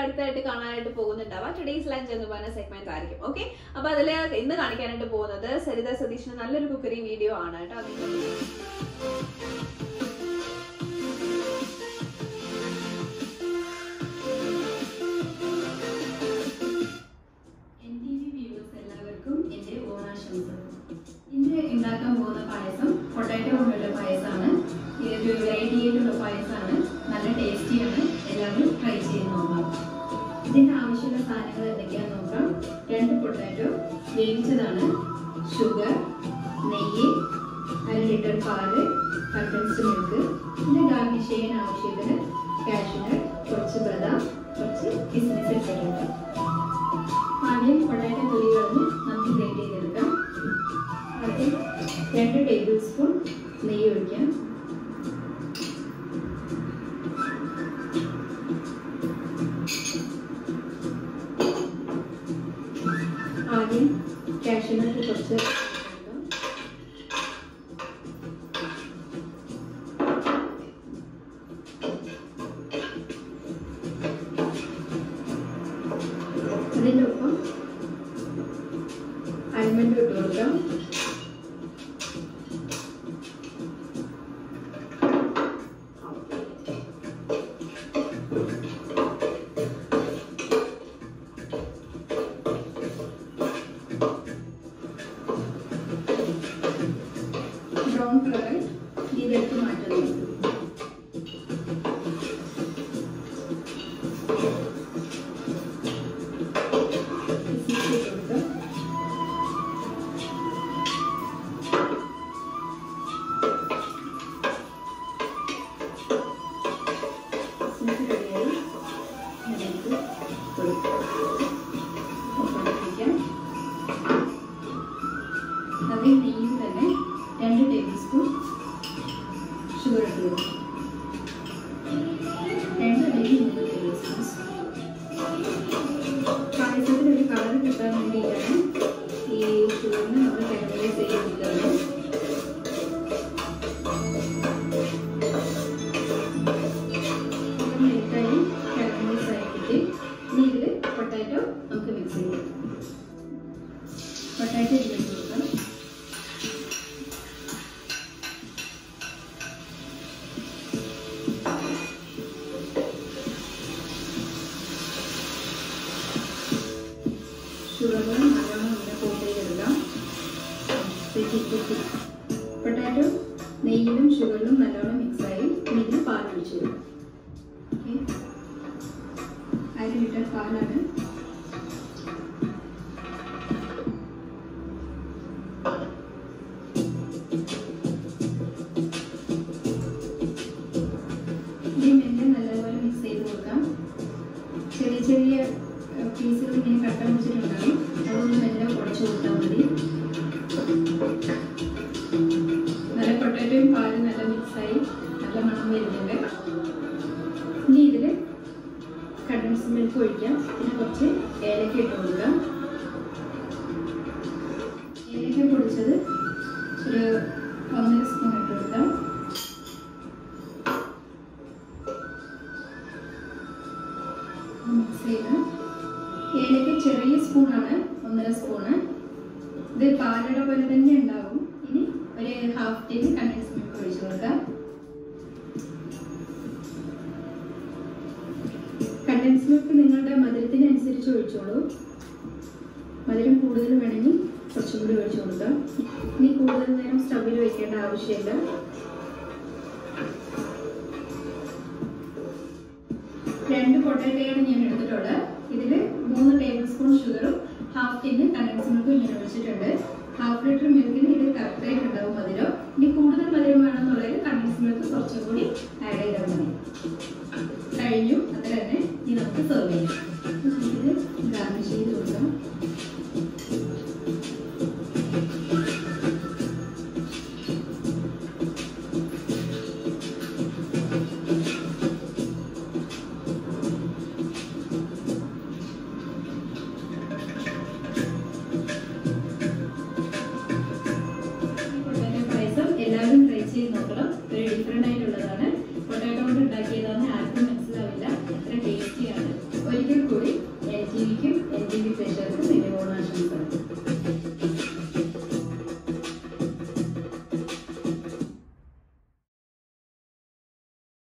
അടുത്തായിട്ട് കാണാനായിട്ട് പോകുന്നുണ്ടാവുക today's lunch എന്ന് പറഞ്ഞ സെഗ്മെന്റ് ആയിരിക്കും ഓക്കെ അപ്പൊ അതിൽ ഇന്ന് കാണിക്കാനായിട്ട് പോകുന്നത് സരിത സതീഷിന് നല്ലൊരു കുക്കറി വീഡിയോ ആണ് കേട്ടോ അതിന്റെ എൻ ടി വി വ്യൂവേഴ്സ് എല്ലാവർക്കും എൻ്റെ ഓണാശംസകൾ ഇന്ന് ഉണ്ടാക്കാൻ പോകുന്ന പായസം പൊട്ടാറ്റോ കൊണ്ടുള്ള പായസമാണ് ഇതൊരു വെറൈറ്റി ആയിട്ടുള്ള പായസമാണ് നല്ല ടേസ്റ്റിയാണ് എല്ലാവരും ട്രൈ ചെയ്ത് നോക്കാം ഇതിന് ആവശ്യമുള്ള സാധനങ്ങൾ എന്തൊക്കെയാണെന്ന് നോക്കാം രണ്ട് പൊട്ടാറ്റോ വേവിച്ചതാണ് ഷുഗർ നെയ്യ് അര ലിറ്റർ പാല് കണ്ടൻസ്ഡ് മിൽക്ക് പിന്നെ ഗാർണിഷ് ചെയ്യാൻ ആവശ്യത്തിന് കാഷ്നട്ട് കുറച്ച് ബദാം കുറച്ച് കിസ്മിസ് ഇട്ടിട്ടുണ്ട് ആദ്യം പൊട്ടാറ്റോ തൊലി കളഞ്ഞ് നമുക്ക് ഗ്രേറ്റ് ചെയ്തെടുക്കാം ആദ്യം രണ്ട് ടേബിൾ സ്പൂൺ നെയ്യ് ഒഴിക്കാം ആദ്യം കാഷ്യൂനട്ട് കുറച്ച് ഇടാം. അതിൻ്റെ ഒപ്പം അൽമണ്ട് ഇട്ട് കൊടുക്കാം ബ്രൗൺ കളർ ഇതെടുത്ത് മാറ്റുന്നു കിസ്മിസ് ഇട്ട് കൊടുക്കാം കിസ്മിസ് റെഡിയായി അതിലേക്ക് കൊടുക്കാം ഒപ്പം അതേ നെയ്യിൽ തന്നെ രണ്ട് ടേബിൾ സ്പൂൺ ഷുഗർ ഇട്ട് കൊടുക്കും രണ്ട് അല്ലെങ്കിൽ മൂന്ന് ടേബിൾ സ്പൂൺസ് പായസത്തിന് ഒരു കളർ കിട്ടാൻ വേണ്ടിയിട്ടാണ് ഈ ഷുഗറിന് നമ്മൾ കാരമലൈസ് ചെയ്ത് കൊടുക്കുന്നത് മെൽറ്റായി കാരമലൈസ് ആയി കിട്ടി ഇനി ഇതിൽ പൊട്ടാറ്റോ നമുക്ക് മിക്സ് ചെയ്യാം പൊട്ടാറ്റോ ഇതിലേക്ക് കൊടുക്കാം ഷുഗറും നല്ലോണം ഇങ്ങനെ കോട്ട് ചെയ്തെടുക്കാം പൊട്ടാറ്റോ നെയ്യിലും ഷുഗറിലും നല്ലോണം മിക്സായി ഇനി ഇതിൽ പാൽ ഒഴിച്ചു കൊടുക്കാം ഓക്കെ അര ലിറ്റർ പാലാണ് ഈ മെല്ലെ നല്ലപോലെ മിക്സ് ചെയ്ത് കൊടുക്കാം ചെറിയ ചെറിയ പീസുകൾ ഇങ്ങനെ കട്ട വെച്ചിട്ടുണ്ടാകും അതൊന്ന് മെല്ലെ കുറച്ച് കൊടുത്താൽ മതി നല്ല പൊട്ടാറ്റോയും പാലും നല്ല മിക്സായി നല്ല മണം വരുന്നുണ്ട് ഇനി ഇതിൽ കണ്ടൻസ് മിൽക്ക് ഒഴിക്കാം പിന്നെ കുറച്ച് ഏലക്ക ഇട്ട് കൊടുക്കാം ഏലക്ക പൊടിച്ചത് ഒരു ഒന്നര സ്പൂൺ ഇട്ട് കൊടുക്കാം മിക്സ് ചെയ്ത് ഏലക്ക ചെറിയ സ്പൂണാണ് ഒന്നര സ്പൂണ് ഇത് പാലട പോലെ തന്നെ ഉണ്ടാവും ഇനി ഒരു ഹാഫ് ടീ കണ്ടൻസ് മിൽക്ക് ഒഴിച്ചു കൊടുക്കാം കണ്ടൻസ് മിൽക്ക് നിങ്ങളുടെ മധുരത്തിനനുസരിച്ച് ഒഴിച്ചോളൂ മധുരം കൂടുതൽ വേണമെങ്കിൽ കുറച്ചും കൂടി ഒഴിച്ചു കൊടുക്കാം ഇനി കൂടുതൽ നേരം സ്റ്റവിൽ വെക്കേണ്ട ആവശ്യമില്ല രണ്ട് പൊട്ടാറ്റയാണ് ഞാൻ എടുത്തിട്ടുള്ളത് ഇതിൽ മൂന്ന് ടേബിൾ സ്പൂൺ ഷുഗറും ഹാഫ് ടിന്ന് കണ്ടൻസ് മിൽക്കും ഞാൻ ഒഴിച്ചിട്ടുണ്ട് ഹാഫ് ലിറ്റർ മിൽക്കിന് ഇത് കറക്റ്റായിട്ട് ഉണ്ടാവും മധുരം ഇനി കൂടുതൽ മധുരം വേണമെന്നുള്ളതിൽ കണ്ടൻസ് മിൽക്ക് കുറച്ചും കൂടി ആഡ് ചെയ്താൽ മതി കഴിഞ്ഞു അത്ര തന്നെ ഇനി നമുക്ക് സെർവ് ചെയ്യാം നമുക്കിത് ഗാർണിഷ് ചെയ്ത് കൊടുക്കാം പൊട്ടാറ്റോ പായസം എല്ലാവരും ട്രൈ ചെയ്ത് നോക്കണം ഒരു ഡിഫറെൻ്റ് ആയിട്ടുള്ളതാണ് പൊട്ടാറ്റോ കൊണ്ട് ഉണ്ടാക്കിയതാണ് ആർക്കും